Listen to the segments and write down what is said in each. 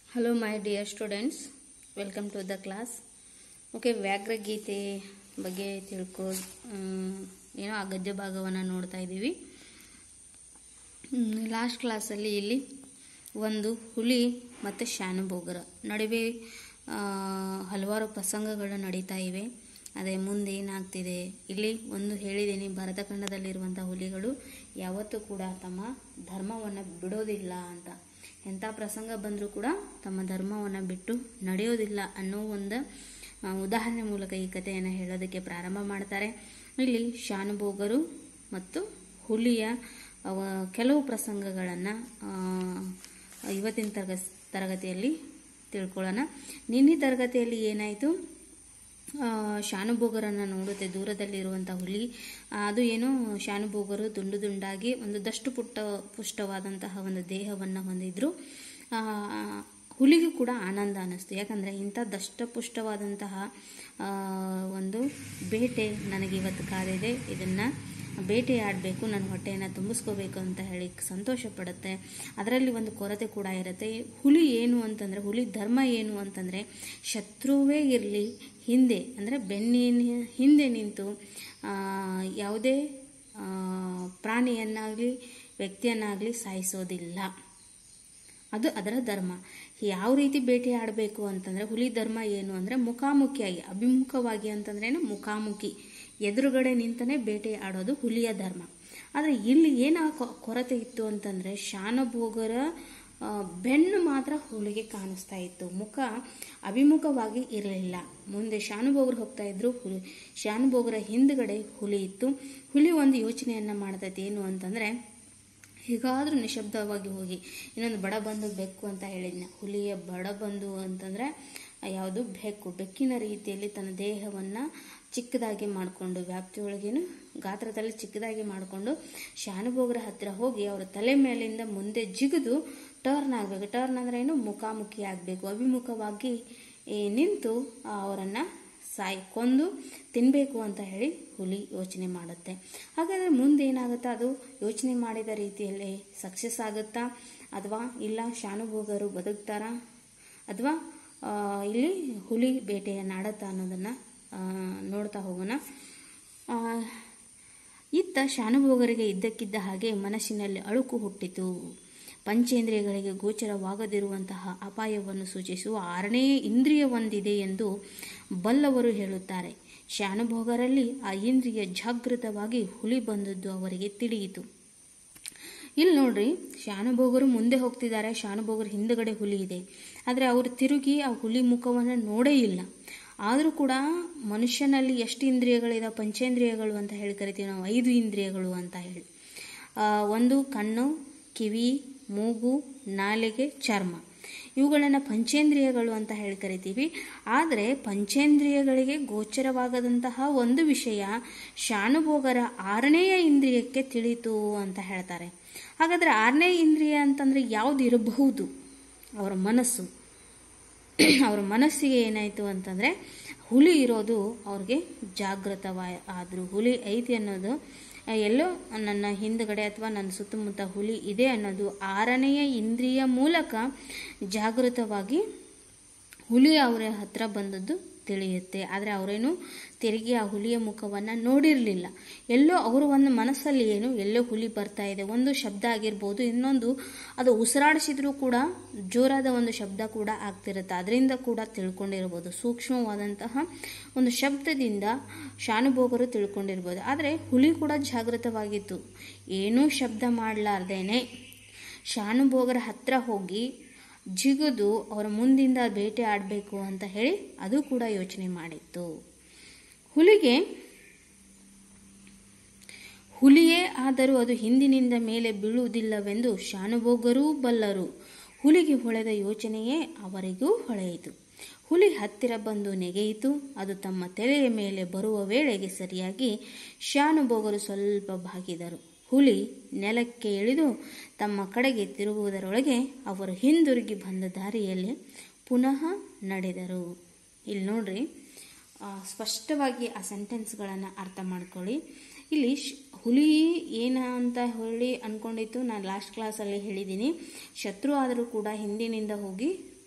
hello my dear students welcome to the class okay ವ್ಯಾಘ್ರಗೀತೆ ಬಗ್ಗೆ ತಿಳ್ಕೊ ಮ್, ಏನೋ ಆ ಗದ್ಯ ಭಾಗವನ್ನು ನೋಡ್ತಾ ಇದ್ದೀವಿ ಲಾಸ್ಟ್ ಕ್ಲಾಸಲ್ಲಿ ಇಲ್ಲಿ ಒಂದು ಹುಲಿ ಮತ್ತು ಶಾನುಭೋಗರ ನಡುವೆ ಆ, ಹಲವಾರು ಪ್ರಸಂಗಗಳು ನಡೀತಾ ಇವೆ ಅದೇ ಮುಂದೆ ಏನಾಗ್ತಿದೆ ಇಲ್ಲಿ ಒಂದು ಹೇಳಿದ್ದೀನಿ ಭರತಖಂಡದಲ್ಲಿರುವಂಥ ಹುಲಿಗಳು ಯಾವತ್ತೂ ಕೂಡ ತಮ್ಮ ಧರ್ಮವನ್ನು ಬಿಡೋದಿಲ್ಲ ಅಂತ ಎಂಥ ಪ್ರಸಂಗ ಬಂದರೂ ಕೂಡ ತಮ್ಮ ಧರ್ಮವನ್ನು ಬಿಟ್ಟು ನಡೆಯೋದಿಲ್ಲ ಅನ್ನೋ ಒಂದು ಆ, ಉದಾಹರಣೆ ಮೂಲಕ ಈ ಕಥೆಯನ್ನು ಹೇಳೋದಕ್ಕೆ ಪ್ರಾರಂಭ ಮಾಡ್ತಾರೆ ಇಲ್ಲಿ ಶಾನುಭೋಗರು ಮತ್ತು ಹುಲಿಯ ಅವ ಕೆಲವು ಪ್ರಸಂಗಗಳನ್ನು ಇವತ್ತಿನ ತರಗ ತರಗತಿಯಲ್ಲಿ ತಿಳ್ಕೊಳ್ಳೋಣ ನಿನ್ನೆ ತರಗತಿಯಲ್ಲಿ ಏನಾಯಿತು ಶಾನುಭೋಗರನ್ನು ನೋಡುತ್ತೆ ದೂರದಲ್ಲಿರುವಂಥ ಹುಲಿ ಆ, ಅದು ಏನು ಶಾನುಭೋಗರು ದುಂಡು ದುಂಡಾಗಿ ಒಂದು ದಷ್ಟು ಪುಟ್ಟ ಪುಷ್ಟವಾದಂತಹ ಒಂದು ದೇಹವನ್ನು ಹೊಂದಿದ್ರು ಆ, ಹುಲಿಗೂ ಕೂಡ ಆನಂದ ಅನ್ನಿಸ್ತು ಯಾಕಂದರೆ ಇಂಥ ದಷ್ಟಪುಷ್ಟವಾದಂತಹ ಆ, ಒಂದು ಬೇಟೆ ನನಗೆ ಇವತ್ತು ಕಾದಿದೆ ಇದನ್ನು ಬೇಟೆ ಆಡಬೇಕು ನನ್ನ ಹೊಟ್ಟೆಯನ್ನು ತುಂಬಿಸ್ಕೋಬೇಕು ಅಂತ ಹೇಳಿ ಸಂತೋಷ ಪಡುತ್ತೆ ಅದರಲ್ಲಿ ಒಂದು ಕೊರತೆ ಕೂಡ ಇರುತ್ತೆ ಹುಲಿ ಏನು ಅಂತಂದರೆ ಹುಲಿ ಧರ್ಮ ಏನು ಅಂತಂದರೆ ಶತ್ರುವೇ ಇರಲಿ ಹಿಂದೆ ಅಂದರೆ ಬೆನ್ನಿನ ಹಿಂದೆ ನಿಂತು ಆ, ಯಾವುದೇ ಆ, ಪ್ರಾಣಿಯನ್ನಾಗಲಿ ವ್ಯಕ್ತಿಯನ್ನಾಗಲಿ ಸಾಯಿಸೋದಿಲ್ಲ ಅದು ಅದರ ಧರ್ಮ ಯಾವ ರೀತಿ ಬೇಟೆ ಆಡಬೇಕು ಅಂತಂದರೆ ಹುಲಿ ಧರ್ಮ ಏನು ಅಂದರೆ ಮುಖಾಮುಖಿಯಾಗಿ ಅಭಿಮುಖವಾಗಿ ಅಂತಂದ್ರೇನು ಮುಖಾಮುಖಿ ಎದುರುಗಡೆ ನಿಂತನೇ ಬೇಟೆ ಆಡೋದು ಹುಲಿಯ ಧರ್ಮ ಆದರೆ ಇಲ್ಲಿ ಏನು ಕೊ- ಕೊರತೆ ಇತ್ತು ಅಂತಂದರೆ ಶಾನಭೋಗರ ಆ, ಬೆನ್ನು ಮಾತ್ರ ಹುಲಿಗೆ ಕಾಣಿಸ್ತಾ ಇತ್ತು ಮುಖ ಅಭಿಮುಖವಾಗಿ ಇರಲಿಲ್ಲ ಮುಂದೆ ಶಾನುಭೋಗರು ಹೋಗ್ತಾ ಇದ್ರು ಹುಲಿ ಶಾನುಭೋಗರ ಹಿಂದ್ಗಡೆ ಹುಲಿ ಇತ್ತು ಹುಲಿ ಒಂದು ಯೋಚನೆಯನ್ನು ಮಾಡ್ತೈತೆ ಏನು ಅಂತಂದರೆ ಹೇಗಾದರೂ ನಿಶಬ್ದವಾಗಿ ಹೋಗಿ ಇನ್ನೊಂದು ಬಡ ಬಂದು ಬೆಕ್ಕು ಅಂತ ಹೇಳಿದ್ನ ಹುಲಿಯ ಬಡ ಬಂದು ಅಂತಂದರೆ ಯಾವುದು ಬೆಕ್ಕು ಬೆಕ್ಕಿನ ರೀತಿಯಲ್ಲಿ ತನ್ನ ದೇಹವನ್ನು ಚಿಕ್ಕದಾಗಿ ಮಾಡಿಕೊಂಡು ವ್ಯಾಪ್ತಿಯೊಳಗೇನು ಗಾತ್ರದಲ್ಲಿ ಚಿಕ್ಕದಾಗಿ ಮಾಡಿಕೊಂಡು ಶಾನುಭೋಗರ ಹತ್ತಿರ ಹೋಗಿ ಅವರ ತಲೆ ಮೇಲಿಂದ ಮುಂದೆ ಜಿಗಿದು ಟರ್ನ್ ಆಗಬೇಕು ಟರ್ನ್ ಅಂದ್ರೆ ಏನು ಮುಖಾಮುಖಿ ಆಗಬೇಕು ಅಭಿಮುಖವಾಗಿ ಈ, ನಿಂತು ಅವರನ್ನು ಸಾಯಿ ಕೊಂದು ತಿನ್ನಬೇಕು ಅಂತ ಹೇಳಿ ಹುಲಿ ಯೋಚನೆ ಮಾಡುತ್ತೆ ಹಾಗಾದರೆ ಮುಂದೆ ಏನಾಗುತ್ತಾ ಅದು ಯೋಚನೆ ಮಾಡಿದ ರೀತಿಯಲ್ಲಿ ಸಕ್ಸಸ್ ಆಗುತ್ತಾ ಅಥವಾ ಇಲ್ಲ ಶಾನುಭೋಗರು ಬದುಕ್ತಾರಾ ಅಥವಾ ಆ, ಇಲ್ಲಿ ಹುಲಿ ಬೇಟೆಯನ್ನು ಆಡುತ್ತಾ ಅನ್ನೋದನ್ನು ನೋಡ್ತಾ ಹೋಗೋಣ ಆ, ಇತ್ತ ಶಾನುಭೋಗರಿಗೆ ಇದ್ದಕ್ಕಿದ್ದ ಹಾಗೆ ಮನಸ್ಸಿನಲ್ಲಿ ಅಳುಕು ಹುಟ್ಟಿತು ಪಂಚೇಂದ್ರಿಯಗಳಿಗೆ ಗೋಚರವಾಗದಿರುವಂತಹ ಅಪಾಯವನ್ನು ಸೂಚಿಸುವ ಆರನೇ ಇಂದ್ರಿಯವೊಂದಿದೆ ಎಂದು ಬಲ್ಲವರು ಹೇಳುತ್ತಾರೆ ಶಾನುಭೋಗರಲ್ಲಿ ಆ ಇಂದ್ರಿಯ ಜಾಗೃತವಾಗಿ ಹುಲಿ ಬಂದದ್ದು ಅವರಿಗೆ ತಿಳಿಯಿತು ಇಲ್ಲಿ ನೋಡ್ರಿ ಶಾನುಭೋಗರು ಮುಂದೆ ಹೋಗ್ತಿದ್ದಾರೆ ಶಾನುಭೋಗರ ಹಿಂದುಗಡೆ ಹುಲಿ ಇದೆ ಆದರೆ ಅವರು ತಿರುಗಿ ಆ ಹುಲಿ ಮುಖವನ್ನು ನೋಡೇ ಇಲ್ಲ ಆದರೂ ಕೂಡ ಮನುಷ್ಯನಲ್ಲಿ ಎಷ್ಟು ಇಂದ್ರಿಯಗಳಿದಾವೆ ಪಂಚೇಂದ್ರಿಯಗಳು ಅಂತ ಹೇಳಿ ಕರಿತೀವಿ ನಾವು ಐದು ಇಂದ್ರಿಯಗಳು ಅಂತ ಹೇಳಿ ಆ, ಒಂದು ಕಣ್ಣು ಕಿವಿ ಮೂಗು ನಾಲಿಗೆ ಚರ್ಮ ಇವುಗಳನ್ನು ಪಂಚೇಂದ್ರಿಯಗಳು ಅಂತ ಹೇಳಿ ಕರಿತೀವಿ ಆದರೆ ಪಂಚೇಂದ್ರಿಯಗಳಿಗೆ ಗೋಚರವಾಗದಂತಹ ಒಂದು ವಿಷಯ ಶಾನುಭೋಗರ ಆರನೆಯ ಇಂದ್ರಿಯಕ್ಕೆ ತಿಳಿತು ಅಂತ ಹೇಳ್ತಾರೆ ಹಾಗಾದರೆ ಆರನೇ ಇಂದ್ರಿಯ ಅಂತಂದರೆ ಯಾವುದು ಇರಬಹುದು ಅವರ ಮನಸ್ಸು ಅವ್ರ ಮನಸ್ಸಿಗೆ ಏನಾಯಿತು ಅಂತಂದರೆ ಹುಲಿ ಇರೋದು ಅವ್ರಿಗೆ ಜಾಗೃತವ ಆದರು ಹುಲಿ ಐತಿ ಅನ್ನೋದು ಆ, ಎಲ್ಲೋ ನನ್ನ ಹಿಂದುಗಡೆ ಅಥವಾ ನನ್ನ ಸುತ್ತಮುತ್ತ ಹುಲಿ ಇದೆ ಅನ್ನೋದು ಆರನೆಯ ಇಂದ್ರಿಯ ಮೂಲಕ ಜಾಗೃತವಾಗಿ ಹುಲಿ ಅವರ ಹತ್ರ ಬಂದದ್ದು ತಿಳಿಯುತ್ತೆ ಆದರೆ ಅವರೇನು ತಿರುಗಿ ಆ ಹುಲಿಯ ಮುಖವನ್ನು ನೋಡಿರಲಿಲ್ಲ ಎಲ್ಲೋ ಅವರು ಒಂದು ಮನಸ್ಸಲ್ಲಿ ಏನು ಎಲ್ಲೋ ಹುಲಿ ಬರ್ತಾ ಇದೆ ಒಂದು ಶಬ್ದ ಆಗಿರ್ಬೋದು ಇನ್ನೊಂದು ಅದು ಉಸಿರಾಡಿಸಿದ್ರೂ ಕೂಡ ಜೋರಾದ ಒಂದು ಶಬ್ದ ಕೂಡ ಆಗ್ತಿರುತ್ತೆ ಅದರಿಂದ ಕೂಡ ತಿಳ್ಕೊಂಡಿರ್ಬೋದು ಸೂಕ್ಷ್ಮವಾದಂತಹ ಒಂದು ಶಬ್ದದಿಂದ ಶಾನುಭೋಗರು ತಿಳ್ಕೊಂಡಿರ್ಬೋದು ಆದರೆ ಹುಲಿ ಕೂಡ ಜಾಗೃತವಾಗಿತ್ತು ಏನೂ ಶಬ್ದ ಮಾಡಲಾರ್ದೇನೆ ಶಾನುಭೋಗರ ಹತ್ರ ಹೋಗಿ ಜಿಗಿದು ಅವರ ಮುಂದಿಂದ ಬೇಟೆ ಆಡಬೇಕು ಅಂತ ಹೇಳಿ ಅದು ಕೂಡ ಯೋಚನೆ ಮಾಡಿತ್ತು ಹುಲಿಗೆ ಹುಲಿಯೇ ಆದರೂ ಅದು ಹಿಂದಿನಿಂದ ಮೇಲೆ ಬೀಳುವುದಿಲ್ಲವೆಂದು ಶಾನುಭೋಗರೂ ಬಲ್ಲರು ಹುಲಿಗೆ ಹೊಳೆದ ಯೋಚನೆಯೇ ಅವರಿಗೂ ಹೊಳೆಯಿತು ಹುಲಿ ಹತ್ತಿರ ಬಂದು ನೆಗೆಯಿತು ಅದು ತಮ್ಮ ತಲೆಯ ಮೇಲೆ ಬರುವ ವೇಳೆಗೆ ಸರಿಯಾಗಿ ಶಾನುಭೋಗರು ಸ್ವಲ್ಪ ಬಾಗಿದರು ಹುಲಿ ನೆಲಕ್ಕೆ ಇಳಿದು ತಮ್ಮ ಕಡೆಗೆ ತಿರುಗುವುದರೊಳಗೆ ಅವರು ಹಿಂದಿರುಗಿ ಬಂದ ದಾರಿಯಲ್ಲಿ ಪುನಃ ನಡೆದರು ಇಲ್ಲಿ ನೋಡ್ರಿ ಆ, ಸ್ಪಷ್ಟವಾಗಿ ಆ ಸೆಂಟೆನ್ಸ್ಗಳನ್ನು ಅರ್ಥ ಮಾಡ್ಕೊಳ್ಳಿ ಇಲ್ಲಿ ಶ್- ಹುಲಿ ಏನ ಅಂತ ಹೇಳಿ ಅಂದ್ಕೊಂಡಿತ್ತು ನಾನು ಲಾಸ್ಟ್ ಕ್ಲಾಸಲ್ಲಿ ಹೇಳಿದ್ದೀನಿ ಶತ್ರು ಆದರೂ ಕೂಡ ಹಿಂದಿನಿಂದ ಹೋಗಿ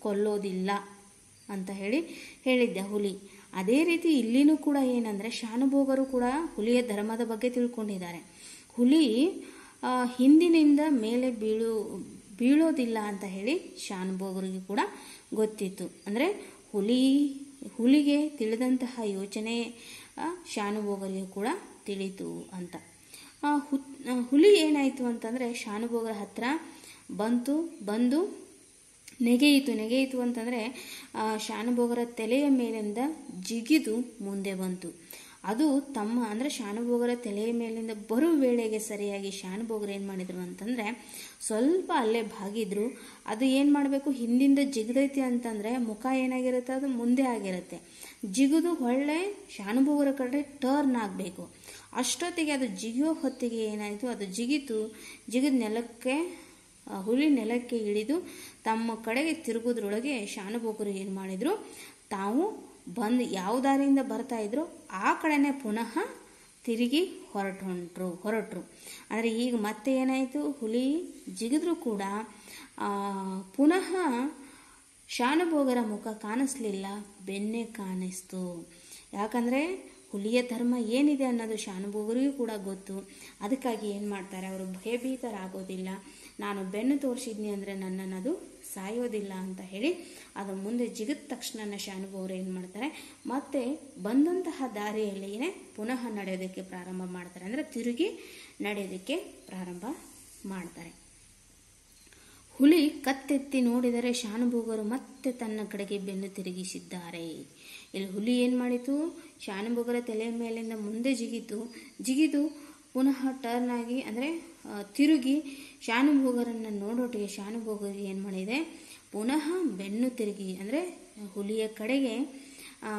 ಕೊಲ್ಲೋದಿಲ್ಲ ಅಂತ ಹೇಳಿ ಹೇಳಿದ್ದೆ ಹುಲಿ ಅದೇ ರೀತಿ ಇಲ್ಲಿನೂ ಕೂಡ ಏನಂದರೆ ಶಾನುಭೋಗರು ಕೂಡ ಹುಲಿಯ ಧರ್ಮದ ಬಗ್ಗೆ ತಿಳ್ಕೊಂಡಿದ್ದಾರೆ ಹುಲಿ ಆ, ಹಿಂದಿನಿಂದ ಮೇಲೆ ಬೀಳು ಬೀಳೋದಿಲ್ಲ ಅಂತ ಹೇಳಿ ಶಾನುಭೋಗರಿಗೆ ಕೂಡ ಗೊತ್ತಿತ್ತು ಅಂದರೆ ಹುಲಿ ಹುಲಿಗೆ ತಿಳಿದಂತಹ ಯೋಚನೆ ಆ, ಶಾನುಭೋಗರಿಗೆ ಕೂಡ ತಿಳಿತು ಅಂತ ಆ, ಹು- ಆ, ಹುಲಿ ಏನಾಯಿತು ಅಂತಂದರೆ ಶಾನುಭೋಗರ ಹತ್ರ ಬಂತು ಬಂದು ನೆಗೆಯಿತು ನೆಗೆಯಿತು ಅಂತಂದರೆ ಶಾನುಭೋಗರ ತಲೆಯ ಮೇಲಿಂದ ಜಿಗಿದು ಮುಂದೆ ಬಂತು ಅದು ತಮ್ಮ ಅಂದರೆ ಶಾನುಭೋಗರ ತಲೆಯ ಮೇಲಿಂದ ಬರುವ ವೇಳೆಗೆ ಸರಿಯಾಗಿ ಶಾನುಭೋಗರು ಏನು ಮಾಡಿದ್ರು ಅಂತಂದರೆ ಸ್ವಲ್ಪ ಅಲ್ಲೇ ಭಾಗಿದ್ರು ಅದು ಏನು ಮಾಡಬೇಕು ಹಿಂದಿಂದ ಜಿಗದೈತಿ ಅಂತಂದರೆ ಮುಖ ಏನಾಗಿರುತ್ತೆ ಅದು ಮುಂದೆ ಆಗಿರುತ್ತೆ ಜಿಗಿದು ಹೊಳ್ಳೆ ಶಾನುಭೋಗರ ಕಡೆ ಟರ್ನ್ ಆಗಬೇಕು ಅಷ್ಟೊತ್ತಿಗೆ ಅದು ಜಿಗಿಯೋ ಹೊತ್ತಿಗೆ ಏನಾಯಿತು ಅದು ಜಿಗಿತು ಜಿಗಿದ ನೆಲಕ್ಕೆ ಆ ಹುಲಿ ನೆಲಕ್ಕೆ ಇಳಿದು ತಮ್ಮ ಕಡೆಗೆ ತಿರುಗೋದ್ರೊಳಗೆ ಶಾನುಭೋಗರು ಏನು ಮಾಡಿದರು ತಾವು ಬಂದು ಯಾವ ದಾರಿಯಿಂದ ಬರ್ತಾ ಇದ್ರು ಆ ಕಡೆನೇ ಪುನಃ ತಿರುಗಿ ಹೊರಟು ಹೊಂಟ್ರು ಹೊರಟರು ಆದರೆ ಈಗ ಮತ್ತೆ ಏನಾಯಿತು ಹುಲಿ ಜಿಗಿದ್ರೂ ಕೂಡ ಆ, ಪುನಃ ಶಾನುಭೋಗರ ಮುಖ ಕಾಣಿಸ್ಲಿಲ್ಲ ಬೆನ್ನೆ ಕಾಣಿಸ್ತು ಯಾಕಂದರೆ ಹುಲಿಯ ಧರ್ಮ ಏನಿದೆ ಅನ್ನೋದು ಶಾನುಭೋಗರಿಗೂ ಕೂಡ ಗೊತ್ತು ಅದಕ್ಕಾಗಿ ಏನು ಮಾಡ್ತಾರೆ ಅವರು ಭಯಭೀತರಾಗೋದಿಲ್ಲ ನಾನು ಬೆನ್ನು ತೋರಿಸಿದ್ನಿ ಅಂದರೆ ನನ್ನನ್ನು ಅದು ಸಾಯೋದಿಲ್ಲ ಅಂತ ಹೇಳಿ ಅದು ಮುಂದೆ ಜಿಗಿದ ತಕ್ಷಣ ಶಾನುಭೋಗರು ಏನು ಮಾಡ್ತಾರೆ ಮತ್ತೆ ಬಂದಂತಹ ದಾರಿಯಲ್ಲಿಯೇ ಪುನಃ ನಡೆಯೋದಕ್ಕೆ ಪ್ರಾರಂಭ ಮಾಡ್ತಾರೆ ಅಂದರೆ ತಿರುಗಿ ನಡೆಯೋದಕ್ಕೆ ಪ್ರಾರಂಭ ಮಾಡ್ತಾರೆ ಹುಲಿ ಕತ್ತೆತ್ತಿ ನೋಡಿದರೆ ಶಾನುಭೋಗರು ಮತ್ತೆ ತನ್ನ ಕಡೆಗೆ ಬೆನ್ನು ತಿರುಗಿಸಿದ್ದಾರೆ ಇಲ್ಲಿ ಹುಲಿ ಏನು ಮಾಡಿತು ಶಾನುಭೋಗರ ತಲೆಯ ಮೇಲಿಂದ ಮುಂದೆ ಜಿಗಿತು ಜಿಗಿದು ಪುನಃ ಟರ್ನ್ ಆಗಿ ಅಂದರೆ ಆ, ತಿರುಗಿ ಶಾನುಭೋಗರನ್ನು ನೋಡೋಟಿಗೆ ಶಾನುಭೋಗರಿಗೆ ಏನು ಮಾಡಿದೆ ಪುನಃ ಬೆನ್ನು ತಿರುಗಿ ಅಂದರೆ ಹುಲಿಯ ಕಡೆಗೆ ಆ,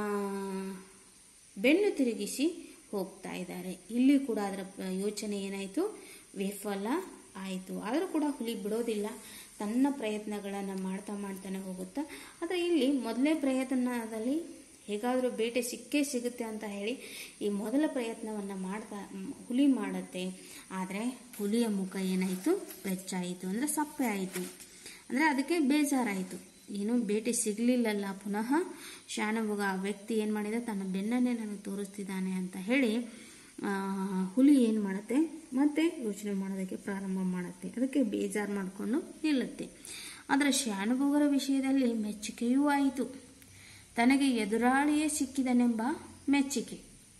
ಬೆನ್ನು ತಿರುಗಿಸಿ ಹೋಗ್ತಾ ಇದ್ದಾರೆ ಇಲ್ಲಿ ಕೂಡ ಅದರ ಪ- ಯೋಚನೆ ಏನಾಯಿತು ವಿಫಲ ಆಯಿತು ಆದರೂ ಕೂಡ ಹುಲಿ ಬಿಡೋದಿಲ್ಲ ತನ್ನ ಪ್ರಯತ್ನಗಳನ್ನು ಮಾಡ್ತಾ ಮಾಡ್ತಾನೆ ಹೋಗುತ್ತಾ ಆದರೆ ಇಲ್ಲಿ ಮೊದಲನೇ ಪ್ರಯತ್ನದಲ್ಲಿ ಹೇಗಾದರೂ ಬೇಟೆ ಸಿಕ್ಕೇ ಸಿಗುತ್ತೆ ಅಂತ ಹೇಳಿ ಈ ಮೊದಲ ಪ್ರಯತ್ನವನ್ನು ಮಾಡ್ತಾ ಮ್, ಹುಲಿ ಮಾಡುತ್ತೆ ಆದರೆ ಹುಲಿಯ ಮುಖ ಏನಾಯಿತು ಬೆಚ್ಚಾಯಿತು ಅಂದರೆ ಸಪ್ಪೆ ಆಯಿತು ಅಂದರೆ ಅದಕ್ಕೆ ಬೇಜಾರಾಯಿತು ಏನು ಭೇಟಿ ಸಿಗಲಿಲ್ಲಲ್ಲ ಪುನಃ ಶಾನಭೋಗ ಆ ವ್ಯಕ್ತಿ ಏನು ಮಾಡಿದ ತನ್ನ ಬೆನ್ನನ್ನೇ ನನಗೆ ತೋರಿಸ್ತಿದ್ದಾನೆ ಅಂತ ಹೇಳಿ ಆ, ಹುಲಿ ಏನು ಮಾಡುತ್ತೆ ಮತ್ತೆ ಯೋಚನೆ ಮಾಡೋದಕ್ಕೆ ಪ್ರಾರಂಭ ಮಾಡುತ್ತೆ ಅದಕ್ಕೆ ಬೇಜಾರು ಮಾಡಿಕೊಂಡು ನಿಲ್ಲುತ್ತೆ ಆದರೆ ಶಾನುಭೋಗರ ವಿಷಯದಲ್ಲಿ ಮೆಚ್ಚುಗೆಯೂ ಆಯಿತು ತನಗೆ ಎದುರಾಳಿಯೇ ಸಿಕ್ಕಿದನೆಂಬ ಮೆಚ್ಚುಗೆ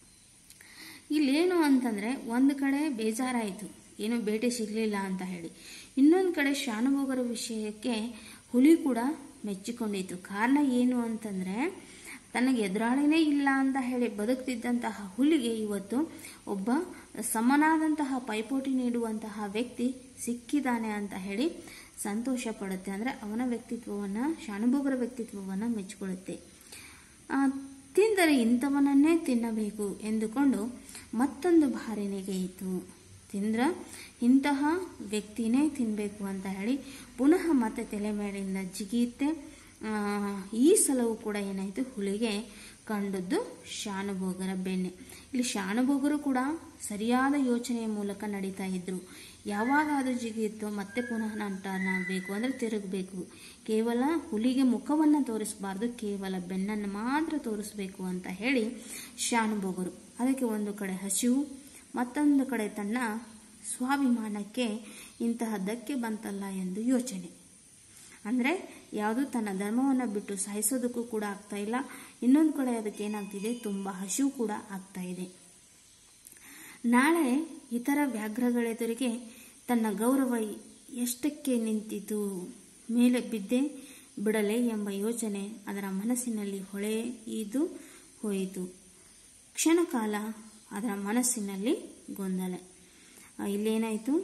ಇಲ್ಲೇನು ಅಂತಂದರೆ ಒಂದು ಕಡೆ ಬೇಜಾರಾಯಿತು ಏನು ಭೇಟಿ ಸಿಗಲಿಲ್ಲ ಅಂತ ಹೇಳಿ ಇನ್ನೊಂದು ಕಡೆ ಶಾನುಭೋಗರ ವಿಷಯಕ್ಕೆ ಹುಲಿ ಕೂಡ ಮೆಚ್ಚಿಕೊಂಡಿತು ಕಾರಣ ಏನು ಅಂತಂದರೆ ತನಗೆ ಎದುರಾಳಿನೇ ಇಲ್ಲ ಅಂತ ಹೇಳಿ ಬದುಕ್ತಿದ್ದಂತಹ ಹುಲಿಗೆ ಇವತ್ತು ಒಬ್ಬ ಸಮನಾದಂತಹ ಪೈಪೋಟಿ ನೀಡುವಂತಹ ವ್ಯಕ್ತಿ ಸಿಕ್ಕಿದ್ದಾನೆ ಅಂತ ಹೇಳಿ ಸಂತೋಷ ಪಡುತ್ತೆ ಅಂದರೆ ಅವನ ವ್ಯಕ್ತಿತ್ವವನ್ನು ಶಾನುಭೋಗರ ವ್ಯಕ್ತಿತ್ವವನ್ನು ಮೆಚ್ಚಿಕೊಳ್ಳುತ್ತೆ ಆ, ತಿಂದರೆ ಇಂಥವನನ್ನೇ ತಿನ್ನಬೇಕು ಎಂದುಕೊಂಡು ಮತ್ತೊಂದು ಬಾರಿ ನೆಗೆಯಿತು ತಿಂದ್ರ ಇಂತಹ ವ್ಯಕ್ತಿನೇ ತಿನ್ನಬೇಕು ಅಂತ ಹೇಳಿ ಪುನಃ ಮತ್ತೆ ತಲೆ ಮೇಲಿಂದ ಜಿಗಿಯುತ್ತೆ ಆ, ಈ ಸಲವೂ ಕೂಡ ಏನಾಯಿತು ಹುಲಿಗೆ ಕಂಡದ್ದು ಶಾನುಭೋಗರ ಬೆಣ್ಣೆ ಇಲ್ಲಿ ಶಾನುಭೋಗರು ಕೂಡ ಸರಿಯಾದ ಯೋಚನೆಯ ಮೂಲಕ ನಡೀತಾ ಇದ್ರು ಯಾವಾಗ ಅದು ಜಿಗಿಯುತ್ತೋ ಮತ್ತೆ ಪುನಃ ನಾನು ಟರ್ನ್ ಆಗಬೇಕು ಅಂದರೆ ತಿರುಗಬೇಕು ಕೇವಲ ಹುಲಿಗೆ ಮುಖವನ್ನು ತೋರಿಸಬಾರ್ದು ಕೇವಲ ಬೆನ್ನನ್ನು ಮಾತ್ರ ತೋರಿಸ್ಬೇಕು ಅಂತ ಹೇಳಿ ಶಾನುಭೋಗರು ಅದಕ್ಕೆ ಒಂದು ಕಡೆ ಹಸಿವು ಮತ್ತೊಂದು ಕಡೆ ತನ್ನ ಸ್ವಾಭಿಮಾನಕ್ಕೆ ಇಂತಹ ಧಕ್ಕೆ ಬಂತಲ್ಲ ಎಂದು ಯೋಚನೆ ಅಂದರೆ ಯಾವುದು ತನ್ನ ಧರ್ಮವನ್ನು ಬಿಟ್ಟು ಸಹಿಸೋದಕ್ಕೂ ಕೂಡ ಆಗ್ತಾ ಇಲ್ಲ ಇನ್ನೊಂದು ಕಡೆ ಅದಕ್ಕೆ ಏನಾಗ್ತಿದೆ ತುಂಬ ಹಸಿವು ಕೂಡ ಆಗ್ತಾ ಇದೆ ನಾಳೆ ಇತರ ವ್ಯಾಘ್ರಗಳೆದುರಿಗೆ ತನ್ನ ಗೌರವ ಎಷ್ಟಕ್ಕೆ ನಿಂತಿತು ಮೇಲೆ ಬಿದ್ದೆ ಬಿಡಲೆ ಎಂಬ ಯೋಚನೆ ಅದರ ಮನಸ್ಸಿನಲ್ಲಿ ಹೊಳೆಯಿದು ಹೋಯಿತು ಕ್ಷಣಕಾಲ ಅದರ ಮನಸ್ಸಿನಲ್ಲಿ ಗೊಂದಲ ಆ, ಇಲ್ಲೇನಾಯಿತು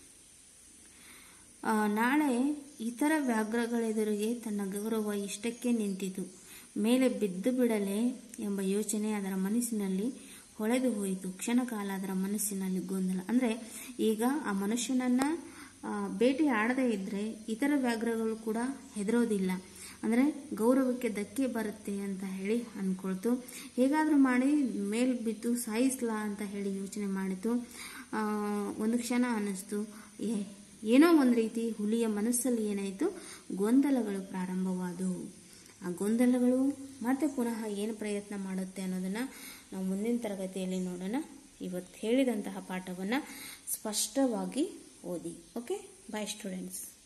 ಆ, ನಾಳೆ ಇತರ ವ್ಯಾಘ್ರಗಳೆದುರಿಗೆ ತನ್ನ ಗೌರವ ಇಷ್ಟಕ್ಕೆ ನಿಂತಿತು ಮೇಲೆ ಬಿದ್ದು ಬಿಡಲೆ ಎಂಬ ಯೋಚನೆ ಅದರ ಮನಸ್ಸಿನಲ್ಲಿ ಹೊಳೆದು ಹೋಯಿತು ಕ್ಷಣಕಾಲ ಅದರ ಮನಸ್ಸಿನಲ್ಲಿ ಗೊಂದಲ ಅಂದರೆ ಈಗ ಆ ಮನುಷ್ಯನನ್ನ ಆ, ಬೇಟೆ ಆಡದೇ ಇದ್ದರೆ ಇತರ ವ್ಯಾಘ್ರಗಳು ಕೂಡ ಹೆದರೋದಿಲ್ಲ ಅಂದರೆ ಗೌರವಕ್ಕೆ ಧಕ್ಕೆ ಬರುತ್ತೆ ಅಂತ ಹೇಳಿ ಅಂದ್ಕೊಳ್ತು ಹೇಗಾದರೂ ಮಾಡಿ ಮೇಲ್ ಬಿದ್ದು ಸಾಯಿಸ್ಲಾ ಅಂತ ಹೇಳಿ ಯೋಚನೆ ಮಾಡಿತು ಆ, ಒಂದು ಕ್ಷಣ ಅನ್ನಿಸ್ತು ಏ ಏನೋ ಒಂದು ರೀತಿ ಹುಲಿಯ ಮನಸ್ಸಲ್ಲಿ ಏನಾಯಿತು ಗೊಂದಲಗಳು ಪ್ರಾರಂಭವಾದವು ಆ ಗೊಂದಲಗಳು ಮತ್ತೆ ಪುನಃ ಏನು ಪ್ರಯತ್ನ ಮಾಡುತ್ತೆ ಅನ್ನೋದನ್ನು ನಾವು ಮುಂದಿನ ತರಗತಿಯಲ್ಲಿ ನೋಡೋಣ ಇವತ್ತು ಹೇಳಿದಂತಹ ಪಾಠವನ್ನು ಸ್ಪಷ್ಟವಾಗಿ ಓದಿ ಓಕೆ ಬಾಯ್ ಸ್ಟೂಡೆಂಟ್ಸ್